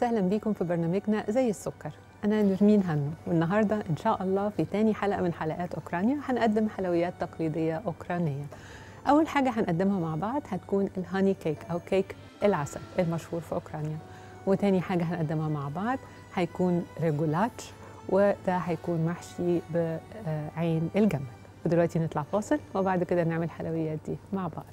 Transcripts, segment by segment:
وسهلا بيكم في برنامجنا زي السكر أنا نرمين هنو والنهاردة إن شاء الله في تاني حلقة من حلقات أوكرانيا هنقدم حلويات تقليدية أوكرانية أول حاجة هنقدمها مع بعض هتكون الهاني كيك أو كيك العسل المشهور في أوكرانيا وتاني حاجة هنقدمها مع بعض هيكون ريجولاتش وده هيكون محشي بعين الجمل ودلوقتي نطلع فاصل وبعد كده نعمل الحلويات دي مع بعض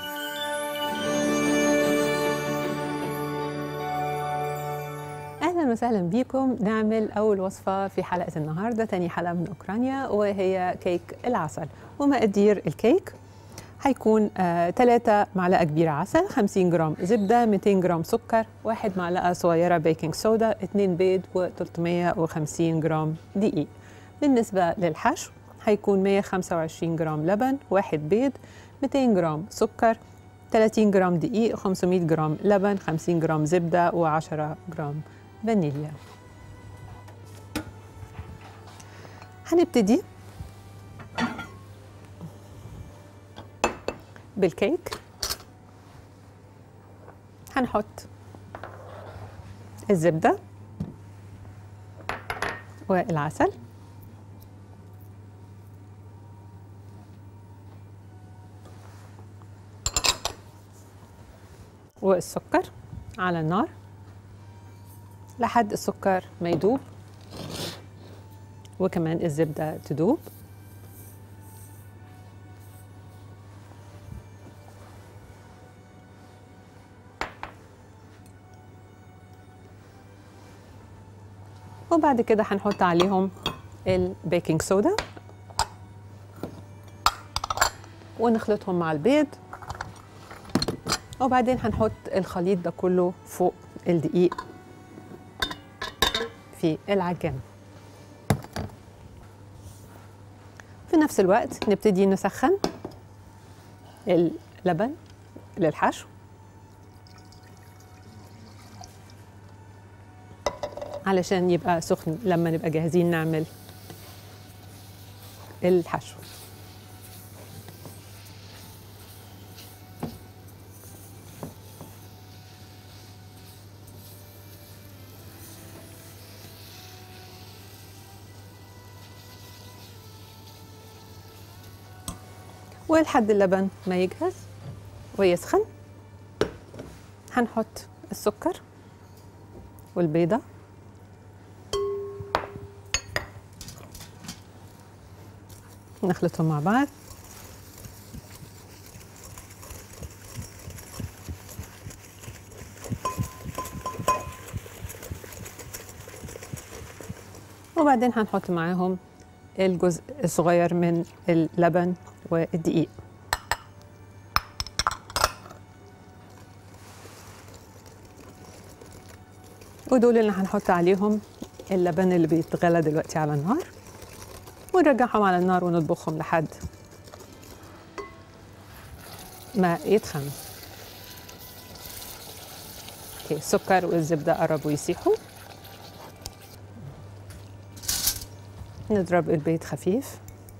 اهلا وسهلا بيكم نعمل اول وصفه في حلقه النهارده تاني حلقه من اوكرانيا وهي كيك العسل ومقادير الكيك هيكون 3 آه معلقه كبيره عسل 50 جرام زبده 200 جرام سكر واحد معلقه صغيره بيكنج صودا 2 بيض و350 جرام دقيق بالنسبه للحشو هيكون 125 جرام لبن واحد بيض 200 جرام سكر 30 جرام دقيق 500 جرام لبن 50 جرام زبده و10 جرام فانيليا هنبتدي بالكيك هنحط الزبدة والعسل والسكر على النار لحد السكر ما يدوب وكمان الزبدة تدوب وبعد كده هنحط عليهم البيكنج صودا ونخلطهم مع البيض وبعدين هنحط الخليط ده كله فوق الدقيق في العجان في نفس الوقت نبتدي نسخن اللبن للحشو علشان يبقى سخن لما نبقى جاهزين نعمل الحشو ولحد اللبن ما يجهز ويسخن هنحط السكر والبيضة نخلطهم مع بعض وبعدين هنحط معاهم الجزء الصغير من اللبن والدقيق ودول اللي هنحط عليهم اللبن اللي بيتغلى دلوقتي على النار ونرجعهم على النار ونطبخهم لحد ما يتخن اوكي السكر والزبده قربوا يسيحوا نضرب البيض خفيف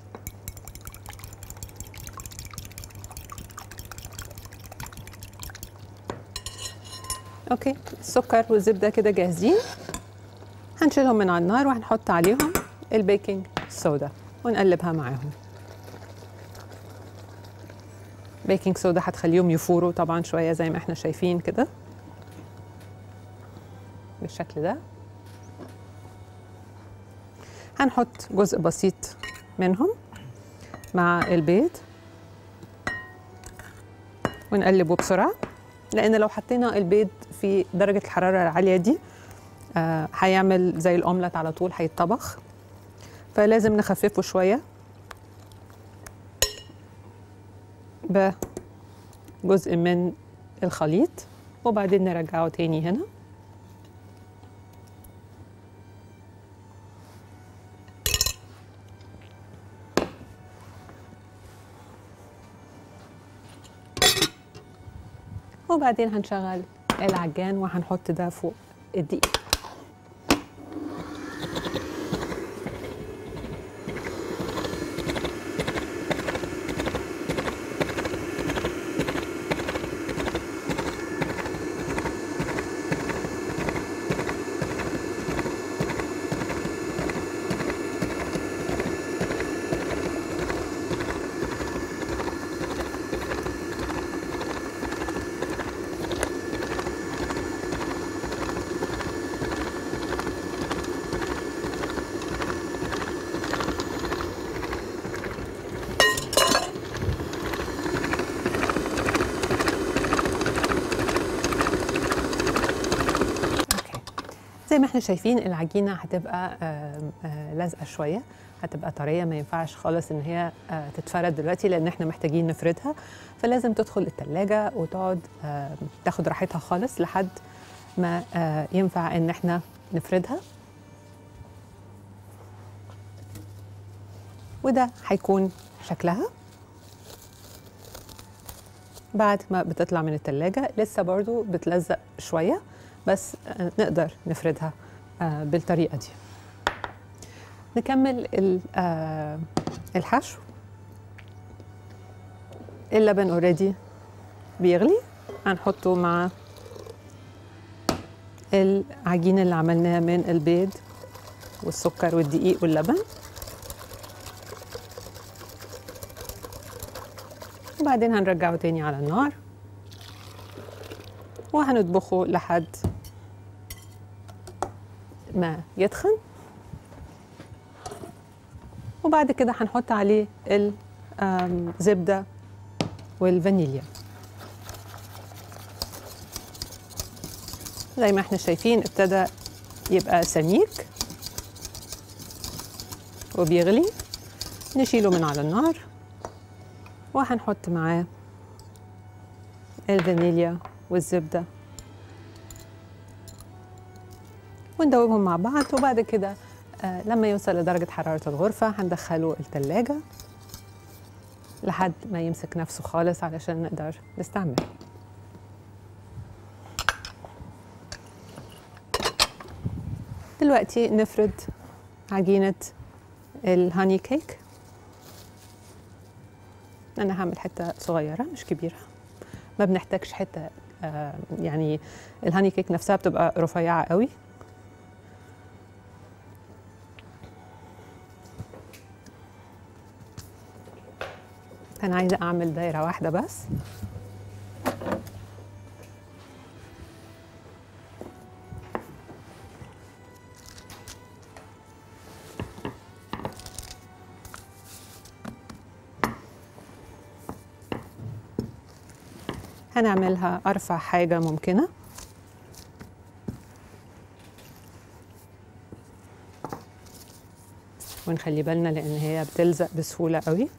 اوكي السكر والزبده كده جاهزين هنشيلهم من على النار وهنحط عليهم البيكنج صودا ونقلبها معاهم بيكنج صودا هتخليهم يفوروا طبعا شويه زي ما احنا شايفين كده بالشكل ده هنحط جزء بسيط منهم مع البيض ونقلبه بسرعه لان لو حطينا البيض في درجه الحراره العاليه دي آه هيعمل زي الاومليت على طول هيتطبخ فلازم نخففه شويه بجزء من الخليط وبعدين نرجعه تاني هنا وبعدين هنشغل العجان وهنحط ده فوق الدقيق زي ما احنا شايفين العجينه هتبقى آم، آه، لازقه شويه هتبقى طريه ما ينفعش خالص ان هي آه، تتفرد دلوقتي لان احنا محتاجين نفردها فلازم تدخل التلاجة وتقعد آم، تاخد راحتها خالص لحد ما آه، ينفع ان احنا نفردها وده هيكون شكلها بعد ما بتطلع من التلاجة لسه برضو بتلزق شوية بس آه، نقدر نفردها آه، بالطريقة دي نكمل ال- آه، الحشو اللبن اوريدي بيغلي هنحطه مع العجينة اللي عملناها من البيض والسكر والدقيق واللبن وبعدين هنرجعه تاني على النار وهنطبخه لحد ما يتخن وبعد كده هنحط عليه الزبدة والفانيليا زي ما احنا شايفين ابتدى يبقى سميك وبيغلي نشيله من على النار وهنحط معاه الفانيليا والزبدة وندوبهم مع بعض وبعد كده آه لما يوصل لدرجة حرارة الغرفة هندخله التلاجة لحد ما يمسك نفسه خالص علشان نقدر نستعمله دلوقتي نفرد عجينة الهاني كيك أنا هعمل حتة صغيرة مش كبيرة ما بنحتاجش حتة آه يعني الهاني كيك نفسها بتبقى رفيعة قوي أنا عايزة أعمل دايرة واحدة بس هنعملها أرفع حاجة ممكنة ونخلي بالنا لأن هي بتلزق بسهولة قوي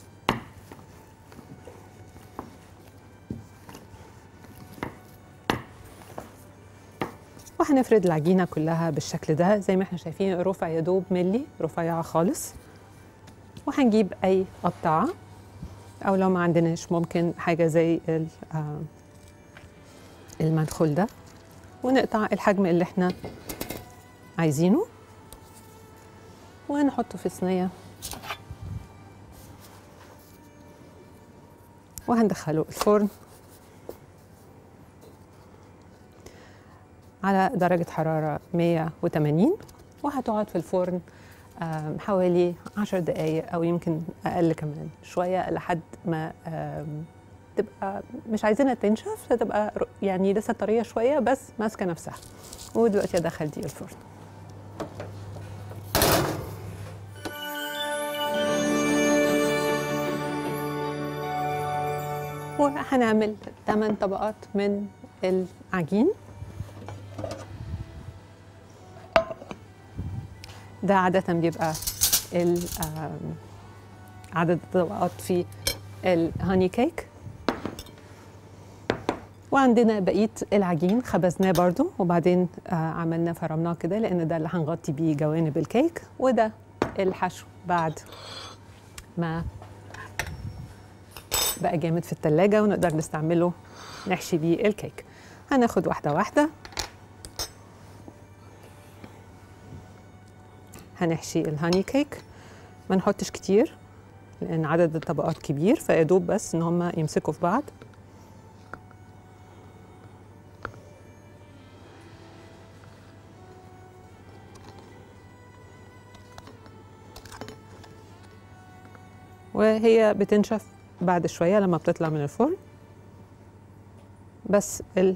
وهنفرد العجينة كلها بالشكل ده زي ما احنا شايفين رفع يا دوب ملي رفيعة خالص وهنجيب أي قطعة أو لو ما عندناش ممكن حاجة زي ال- آه، المدخل ده ونقطع الحجم اللي احنا عايزينه ونحطه في صينية وهندخله الفرن على درجة حرارة 180 وهتقعد في الفرن آم، حوالي 10 دقايق أو يمكن أقل كمان شوية لحد ما آم، تبقى مش عايزينها تنشف فتبقى ر- يعني لسه طرية شوية بس ماسكة نفسها ودلوقتي أدخل دي الفرن وهنعمل 8 طبقات من العجين ده عادة بيبقى ال- آم، عدد الطبقات في الهاني كيك وعندنا بقية العجين خبزناه برضو وبعدين آه عملنا فرمناه كده لأن ده اللي هنغطي بيه جوانب الكيك وده الحشو بعد ما بقى جامد في التلاجة ونقدر نستعمله نحشي بيه الكيك هناخد واحدة واحدة هنحشي الهاني كيك ما نحطش كتير لان عدد الطبقات كبير فيدوب بس ان هم يمسكوا في بعض وهي بتنشف بعد شويه لما بتطلع من الفرن بس ال-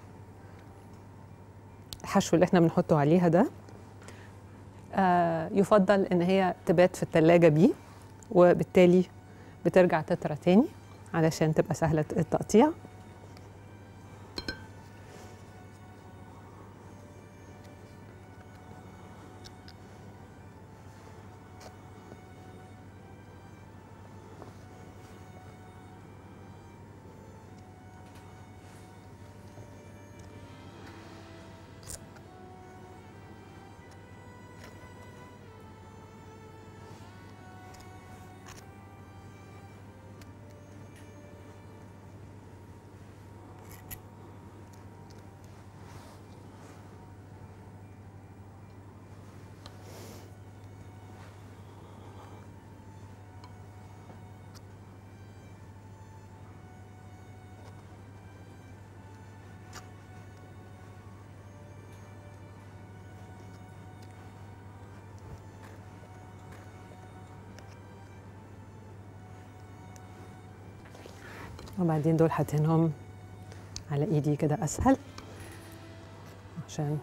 الحشو اللي احنا بنحطه عليها ده آه، يفضل ان هي تبات في التلاجة بيه وبالتالي بترجع تطرى تاني علشان تبقى سهلة التقطيع وبعدين دول حاطينهم على ايدي كده اسهل عشان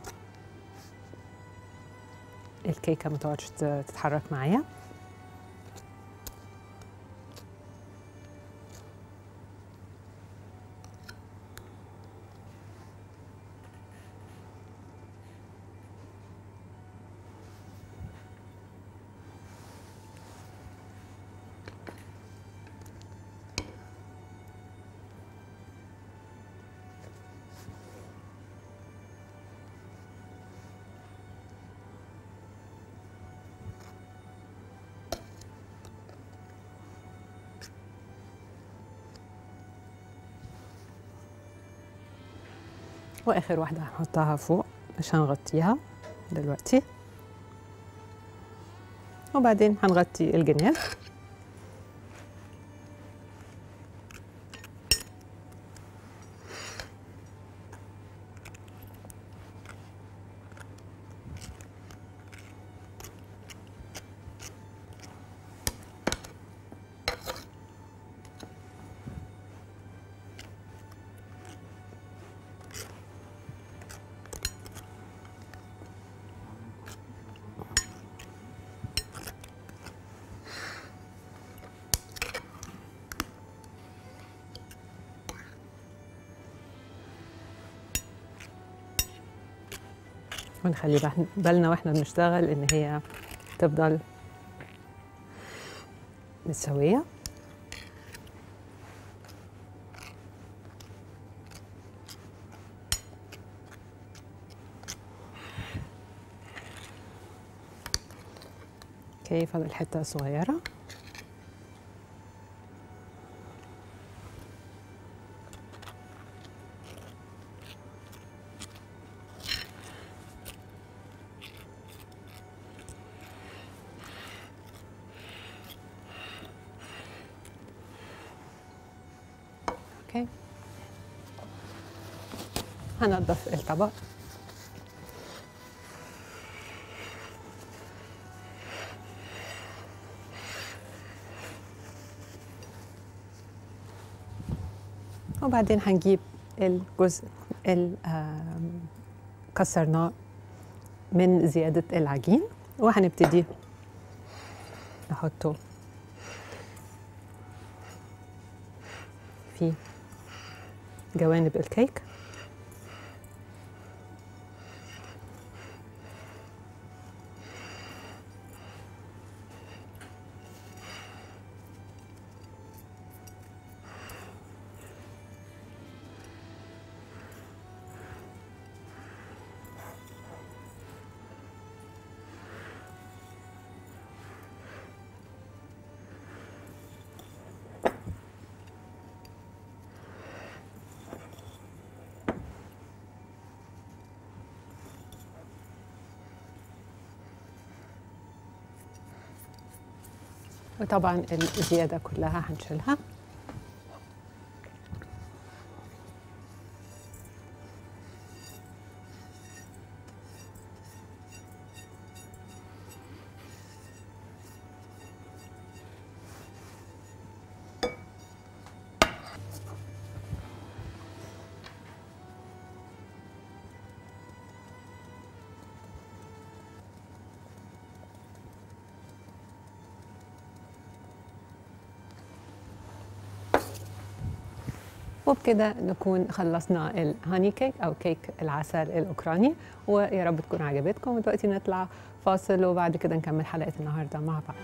الكيكه ما تقعدش تتحرك معايا واخر واحده هنحطها فوق مش هنغطيها دلوقتي وبعدين هنغطي الجناب ونخلي بالنا واحنا بنشتغل ان هي تفضل متساويه اوكي فاضل حته صغيره اوكي هنضف الطبق وبعدين هنجيب الجزء اللي كسرناه من زيادة العجين وهنبتدي نحطه في جوانب الكيك وطبعا الزيادة كلها هنشيلها وبكده نكون خلصنا الهاني كيك او كيك العسل الاوكراني ويا رب تكون عجبتكم ودلوقتي نطلع فاصل وبعد كده نكمل حلقه النهارده مع بعض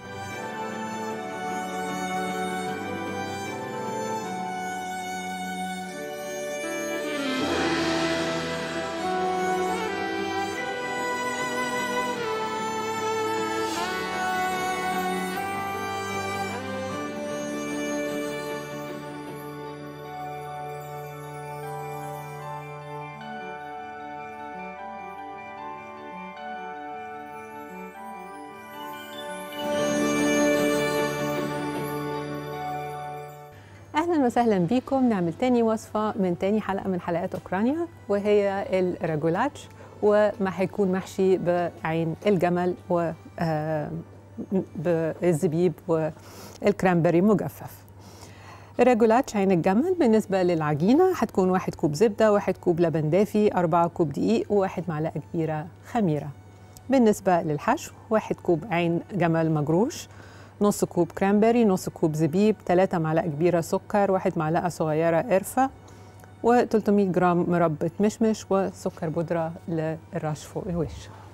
اهلا وسهلا بيكم نعمل تاني وصفه من تاني حلقه من حلقات اوكرانيا وهي الراجولاتش وما هيكون محشي بعين الجمل و بالزبيب والكرامبري مجفف الريجولاتش عين الجمل بالنسبة للعجينة هتكون واحد كوب زبدة واحد كوب لبن دافي أربعة كوب دقيق وواحد معلقة كبيرة خميرة بالنسبة للحشو واحد كوب عين جمل مجروش نص كوب كرامبري نص كوب زبيب ثلاثة معلقة كبيرة سكر واحد معلقة صغيرة قرفة و300 جرام مربى مشمش وسكر بودرة للرش فوق الوش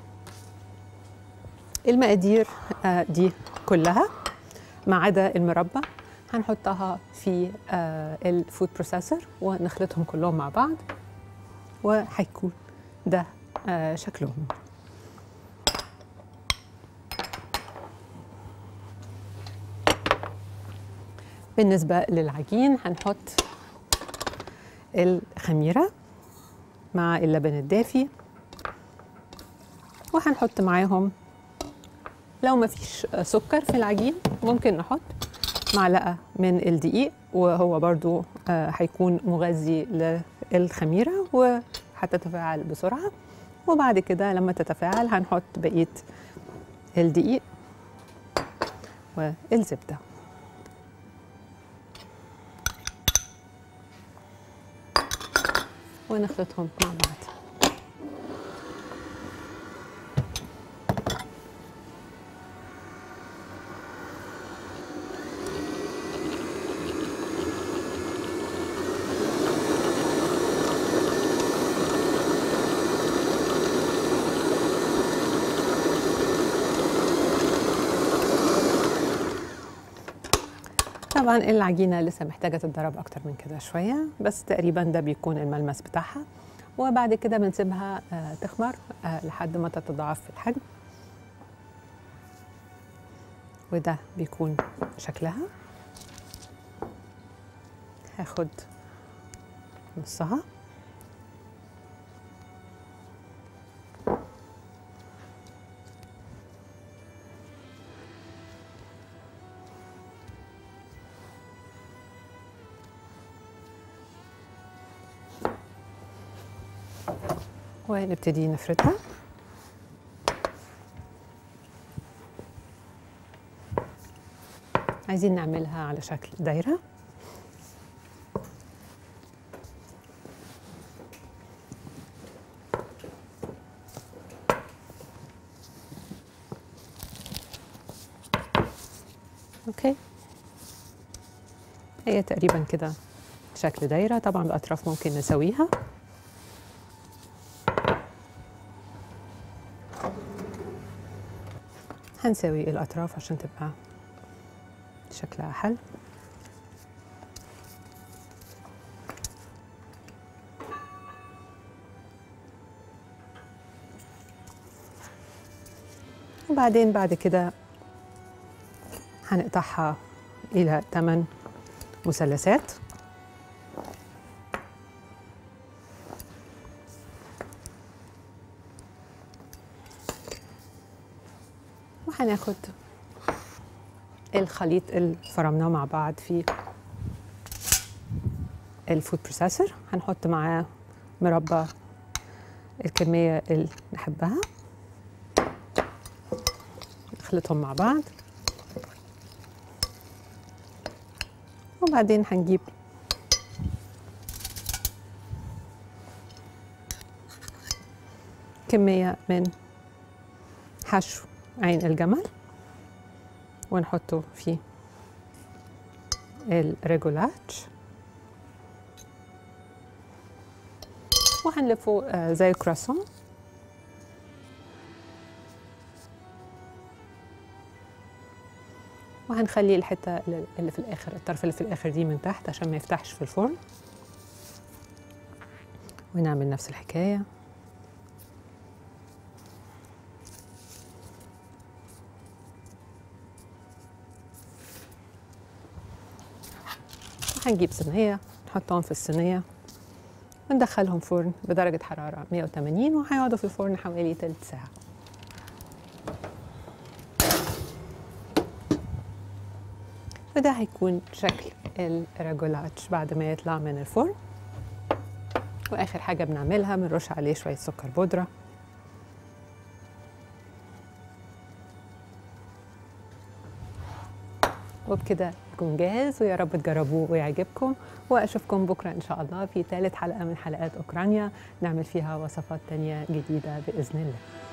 المقادير آه، دي كلها ما عدا المربى هنحطها في آه، الفود بروسيسور ونخلطهم كلهم مع بعض وهيكون ده آه، شكلهم بالنسبة للعجين هنحط الخميرة مع اللبن الدافي وهنحط معاهم لو ما فيش سكر في العجين ممكن نحط معلقة من الدقيق وهو برضو آه، هيكون مغذي للخميرة وهتتفاعل بسرعة وبعد كده لما تتفاعل هنحط بقية الدقيق والزبده ونخلطهم مع بعض طبعا العجينه لسه محتاجه تتضرب اكتر من كده شويه بس تقريبا ده بيكون الملمس بتاعها وبعد كده بنسيبها آه، تخمر آه، لحد ما تتضاعف في الحجم وده بيكون شكلها هاخد نصها ونبتدي نفردها عايزين نعملها على شكل دايره اوكي هي تقريبا كده شكل دايره طبعا الاطراف ممكن نسويها هنسوي الأطراف عشان تبقى شكلها حلو وبعدين بعد كده هنقطعها إلى 8 مثلثات وهناخد الخليط اللي فرمناه مع بعض في الفود بروسيسور هنحط معاه مربى الكمية اللي نحبها نخلطهم مع بعض وبعدين هنجيب كمية من حشو عين الجمل ونحطه في الريجولاتش وهنلفه آه، زي كراسون وهنخلي الحته اللي في الاخر الطرف اللي في الاخر دي من تحت عشان ما يفتحش في الفرن ونعمل نفس الحكايه هنجيب صينية نحطهم في الصينية وندخلهم فرن بدرجة حرارة 180 وهيقعدوا في الفرن حوالي تلت ساعة وده هيكون شكل الراجولاتش بعد ما يطلع من الفرن واخر حاجة بنعملها بنرش عليه شوية سكر بودرة وبكده يكون جاهز ويا رب تجربوه ويعجبكم واشوفكم بكره ان شاء الله في ثالث حلقه من حلقات اوكرانيا نعمل فيها وصفات تانية جديده باذن الله